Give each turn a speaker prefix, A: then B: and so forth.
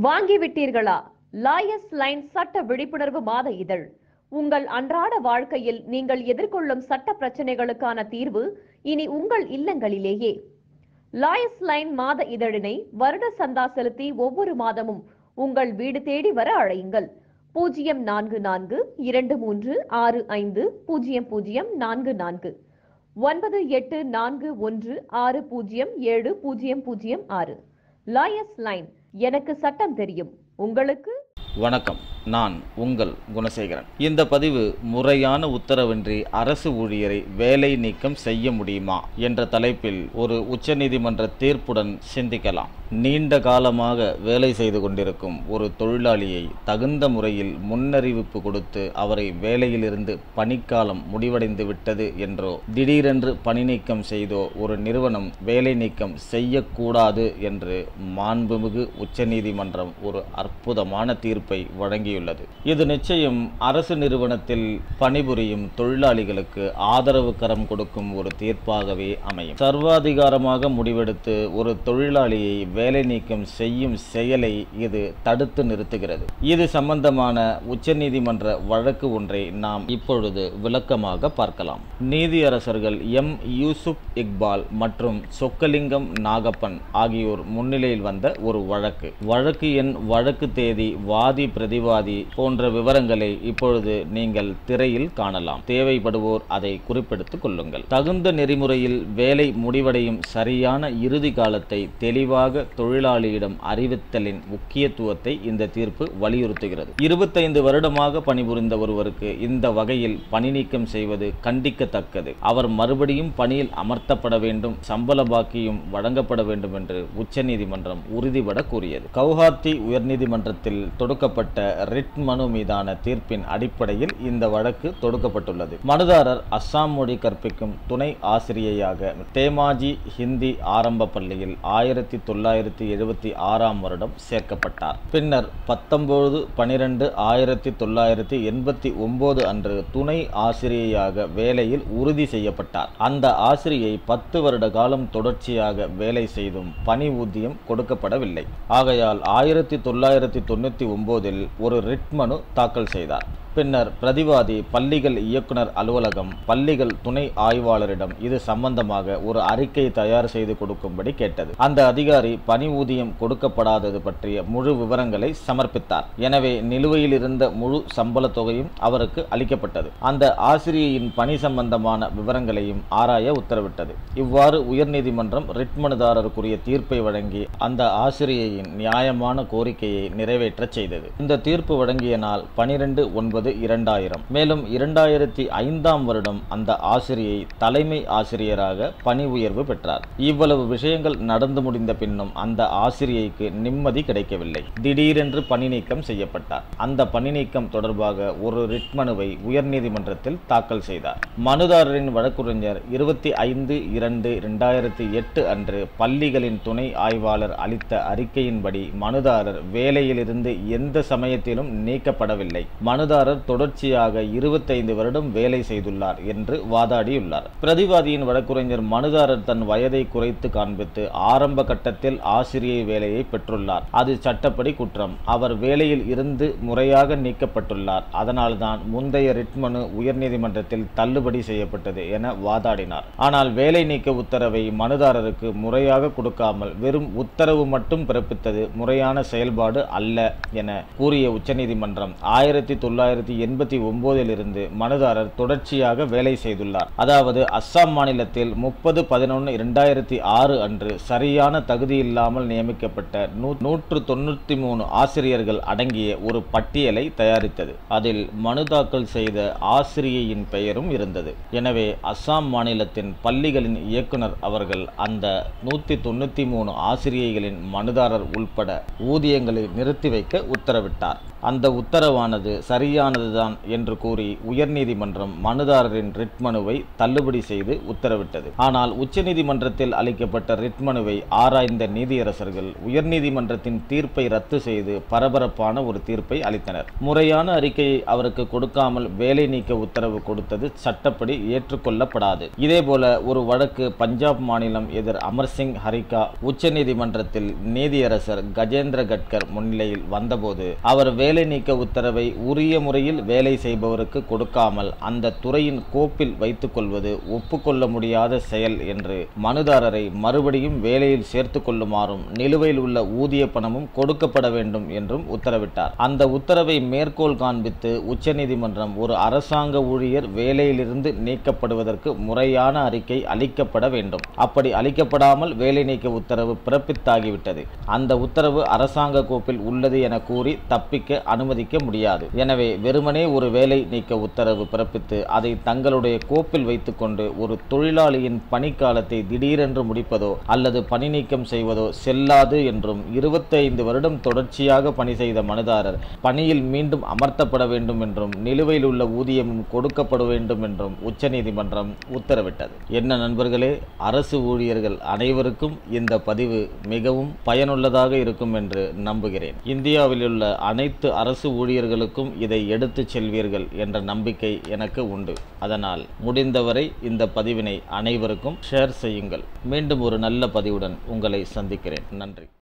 A: வாங்கிவிட்டீர்களா லாயஸ் line சட்ட விழிப்புணர்வு மாத இதழ் உங்கள் அன்றாட வாழ்க்கையில் நீங்கள் எதிர்கொள்ளும் சட்ட பிரச்சனைகளுக்கான தீர்வு இனி உங்கள் இல்லங்களிலேயே லாயஸ் லைன் மாத இதழினை வருட சந்தா செலுத்தி ஒவ்வொரு மாதமும் உங்கள் வீடு தேடி வர அழையுங்கள் பூஜ்ஜியம் நான்கு நான்கு இரண்டு மூன்று ஆறு ஐந்து பூஜ்ஜியம் பூஜ்ஜியம் நான்கு நான்கு ஒன்பது எட்டு நான்கு ஒன்று ஆறு பூஜ்ஜியம் ஏழு பூஜ்ஜியம் பூஜ்ஜியம் ஆறு லாயஸ் லைன் எனக்கு சட்டம் தெரியும் உங்களுக்கு
B: வணக்கம் நான் உங்கள் குணசேகரன் இந்த பதிவு முறையான உத்தரவின்றி அரசு ஊழியரை வேலை நீக்கம் செய்ய முடியுமா என்ற தலைப்பில் ஒரு உச்சநீதிமன்ற தீர்ப்புடன் சிந்திக்கலாம் நீண்ட காலமாக வேலை செய்து கொண்டிருக்கும் ஒரு தொழிலாளியை தகுந்த முறையில் முன்னறிவிப்பு கொடுத்து அவரை வேலையிலிருந்து பணிக்காலம் முடிவடைந்து விட்டது என்றோ திடீரென்று பணி நீக்கம் செய்தோ ஒரு நிறுவனம் வேலை நீக்கம் செய்யக்கூடாது என்று மாண்புமிகு உச்சநீதிமன்றம் ஒரு அற்புதமான தீர்ப்பை வழங்கியுள்ளது இது நிச்சயம் அரசு நிறுவனத்தில் பணிபுரியும் தொழிலாளிகளுக்கு ஆதரவு கரம் கொடுக்கும் ஒரு தீர்ப்பாகவே அமையும் சர்வாதிகாரமாக முடிவெடுத்து ஒரு தொழிலாளியை வேலை நீக்கம் செய்யும் செயலை இது தடுத்து நிறுத்துகிறது இது சம்பந்தமான உச்சநீதிமன்ற வழக்கு ஒன்றை நாம் இப்பொழுது விளக்கமாக பார்க்கலாம் நீதியரசர்கள் எம் யூசுப் இக்பால் மற்றும் சொக்கலிங்கம் நாகப்பன் ஆகியோர் முன்னிலையில் வந்த ஒரு வழக்கு வழக்கு எண் வழக்கு தேதி வாதி பிரதிவாதி போன்ற விவரங்களை இப்பொழுது நீங்கள் திரையில் காணலாம் தேவைப்படுவோர் அதை குறிப்பெடுத்துக் கொள்ளுங்கள் தகுந்த நெறிமுறையில் வேலை முடிவடையும் சரியான இறுதி காலத்தை தெளிவாக தொழிலாளியிடம் அறிவித்தலின் முக்கியத்துவத்தை இந்த தீர்ப்பு வலியுறுத்துகிறது இருபத்தைந்து வருடமாக பணிபுரிந்த ஒருவருக்கு இந்த வகையில் பணி நீக்கம் செய்வது கண்டிக்கத்தக்கது அவர் மறுபடியும் பணியில் அமர்த்தப்பட வேண்டும் சம்பள பாக்கியும் வழங்கப்பட வேண்டும் என்று உச்சநீதிமன்றம் உறுதிபட கூறியது கவுஹாத்தி உயர்நீதிமன்றத்தில் தொடுக்கப்பட்ட ரிட் மனு மீதான தீர்ப்பின் அடிப்படையில் இந்த வழக்கு தொடுக்கப்பட்டுள்ளது மனுதாரர் அஸ்ஸாம் மொழி கற்பிக்கும் துணை ஆசிரியையாக தேமாஜி ஹிந்தி ஆரம்ப பள்ளியில் ஆயிரத்தி தொள்ளாயிரத்தி எழுபத்தி ஆறாம் வருடம் சேர்க்கப்பட்டார் பின்னர் பத்தொன்பது பனிரெண்டு ஆயிரத்தி தொள்ளாயிரத்தி எண்பத்தி ஒன்பது அன்று துணை ஆசிரியையாக வேலையில் உறுதி செய்யப்பட்டார் அந்த ஆசிரியை பத்து வருட காலம் தொடர்ச்சியாக வேலை செய்தும் பணி ஊதியம் கொடுக்கப்படவில்லை ஆகையால் ஆயிரத்தி தொள்ளாயிரத்தி தொண்ணூற்றி ஒன்பதில் ஒரு ரிட் மனு தாக்கல் செய்தார் பின்னர் பிரதிவாதி பள்ளிகள் இயக்குனர் அலுவலகம் பள்ளிகள் துணை ஆய்வாளரிடம் இது சம்பந்தமாக ஒரு அறிக்கை தயார் செய்து கொடுக்கும்படி கேட்டது அந்த அதிகாரி பணி ஊதியம் கொடுக்கப்படாதது பற்றிய முழு விவரங்களை சமர்ப்பித்தார் எனவே நிலுவையில் இருந்த முழு சம்பள தொகையும் அவருக்கு அளிக்கப்பட்டது அந்த ஆசிரியையின் பணி சம்பந்தமான விவரங்களையும் ஆராய உத்தரவிட்டது இவ்வாறு உயர்நீதிமன்றம் ரிட் மனுதாரருக்குரிய தீர்ப்பை வழங்கி அந்த ஆசிரியையின் நியாயமான கோரிக்கையை நிறைவேற்றச் செய்தது இந்த தீர்ப்பு வழங்கிய நாள் பனிரெண்டு ஒன்பது என்பது இரண்டாயிரம் மேலும் இரண்டாயிரத்தி ஐந்தாம் வருடம் அந்த ஆசிரியை தலைமை ஆசிரியராக பணி உயர்வு பெற்றார் இவ்வளவு விஷயங்கள் நடந்து முடிந்த பின்னும் அந்த ஆசிரியைக்கு நிம்மதி கிடைக்கவில்லை திடீரென்று பணி நீக்கம் செய்யப்பட்டார் அந்த பணி நீக்கம் தொடர்பாக ஒரு ரிட் மனுவை உயர்நீதிமன்றத்தில் தாக்கல் செய்தார் மனுதாரரின் வழக்குரைஞர் இருபத்தி ஐந்து இரண்டு இரண்டாயிரத்தி எட்டு அன்று பள்ளிகளின் துணை ஆய்வாளர் அளித்த அறிக்கையின்படி மனுதாரர் வேலையிலிருந்து எந்த சமயத்திலும் நீக்கப்படவில்லை மனுதாரர் தொடர்ச்சியாக இருபத்தைந்து வருடம் வேலை செய்துள்ளார் என்று வாதாடியுள்ளார் பிரதிவாதியின் வழக்குரைஞர் மனுதாரர் தன் வயதை குறைத்து காண்பித்து ஆரம்ப கட்டத்தில் ஆசிரியை வேலையை பெற்றுள்ளார் அது சட்டப்படி குற்றம் அவர் வேலையில் இருந்து முறையாக நீக்கப்பட்டுள்ளார் அதனால்தான் முந்தைய ரிட் மனு உயர்நீதிமன்றத்தில் தள்ளுபடி செய்யப்பட்டது என வாதாடினார் ஆனால் வேலை நீக்க உத்தரவை மனுதாரருக்கு முறையாக கொடுக்காமல் வெறும் உத்தரவு மட்டும் பிறப்பித்தது முறையான செயல்பாடு அல்ல என கூறிய உச்சநீதிமன்றம் ஆயிரத்தி தொள்ளாயிரத்தி எண்பத்தி ஒன்பதிலிருந்து மனுதாரர் தொடர்ச்சியாக வேலை செய்துள்ளார் அதாவது அஸ்ஸாம் மாநிலத்தில் முப்பது பதினொன்று இரண்டாயிரத்தி ஆறு அன்று சரியான தகுதி இல்லாமல் நியமிக்கப்பட்ட நூ- நூற்று தொண்ணூற்றி மூணு ஆசிரியர்கள் அடங்கிய ஒரு பட்டியலை தயாரித்தது அதில் மனு தாக்கல் செய்த ஆசிரியையின் பெயரும் இருந்தது எனவே அஸ்ஸாம் மாநிலத்தின் பள்ளிகளின் இயக்குனர் அவர்கள் அந்த நூற்றி தொண்ணூற்றி மூணு ஆசிரியைகளின் மனுதாரர் உள்பட ஊதியங்களை நிறுத்தி வைக்க உத்தரவிட்டார் அந்த உத்தரவானது சரியானதுதான் என்று கூறி உயர்நீதிமன்றம் மனுதாரரின் ரிட் மனுவை தள்ளுபடி செய்து உத்தரவிட்டது ஆனால் உச்சநீதிமன்றத்தில் அளிக்கப்பட்ட ரிட் மனுவை ஆராய்ந்த நீதியரசர்கள் உயர்நீதிமன்றத்தின் தீர்ப்பை ரத்து செய்து பரபரப்பான ஒரு தீர்ப்பை அளித்தனர் முறையான அறிக்கையை அவருக்கு கொடுக்காமல் வேலை நீக்க உத்தரவு கொடுத்தது சட்டப்படி ஏற்றுக்கொள்ளப்படாது இதேபோல ஒரு வழக்கு பஞ்சாப் மாநிலம் எதிர் அமர்சிங் ஹரிகா உச்சநீதிமன்றத்தில் நீதியரசர் கஜேந்திர கட்கர் முன்னிலையில் வந்தபோது அவர் வேலை நீக்க உத்தரவை உரிய முறையில் வேலை செய்பவருக்கு கொடுக்காமல் அந்த துறையின் கோப்பில் வைத்துக் கொள்வது ஒப்புக்கொள்ள முடியாத செயல் என்று மனுதாரரை மறுபடியும் வேலையில் சேர்த்துக் கொள்ளுமாறும் நிலுவையில் உள்ள ஊதிய பணமும் கொடுக்கப்பட வேண்டும் என்றும் உத்தரவிட்டார் அந்த உத்தரவை மேற்கோள் காண்பித்து உச்சநீதிமன்றம் ஒரு அரசாங்க ஊழியர் வேலையிலிருந்து நீக்கப்படுவதற்கு முறையான அறிக்கை அளிக்கப்பட வேண்டும் அப்படி அளிக்கப்படாமல் வேலை நீக்க உத்தரவு பிறப்பித்தாகிவிட்டது அந்த உத்தரவு அரசாங்க கோப்பில் உள்ளது என கூறி தப்பிக்க அனுமதிக்க முடியாது எனவே வெறுமனே ஒரு வேலை நீக்க உத்தரவு பிறப்பித்து அதை தங்களுடைய கோப்பில் வைத்துக்கொண்டு ஒரு தொழிலாளியின் பணிக்காலத்தை திடீரென்று முடிப்பதோ அல்லது பணி நீக்கம் செய்வதோ செல்லாது என்றும் இருபத்தைந்து வருடம் தொடர்ச்சியாக பணி செய்த மனுதாரர் பணியில் மீண்டும் அமர்த்தப்பட வேண்டும் என்றும் நிலுவையில் உள்ள ஊதியமும் கொடுக்கப்பட வேண்டும் என்றும் உச்சநீதிமன்றம் உத்தரவிட்டது என்ன நண்பர்களே அரசு ஊழியர்கள் அனைவருக்கும் இந்த பதிவு மிகவும் பயனுள்ளதாக இருக்கும் என்று நம்புகிறேன் இந்தியாவில் உள்ள அனைத்து அரசு ஊழியர்களுக்கும் இதை எடுத்துச் செல்வீர்கள் என்ற நம்பிக்கை எனக்கு உண்டு அதனால் முடிந்தவரை இந்த பதிவினை அனைவருக்கும் ஷேர் செய்யுங்கள் மீண்டும் ஒரு நல்ல பதிவுடன் உங்களை சந்திக்கிறேன் நன்றி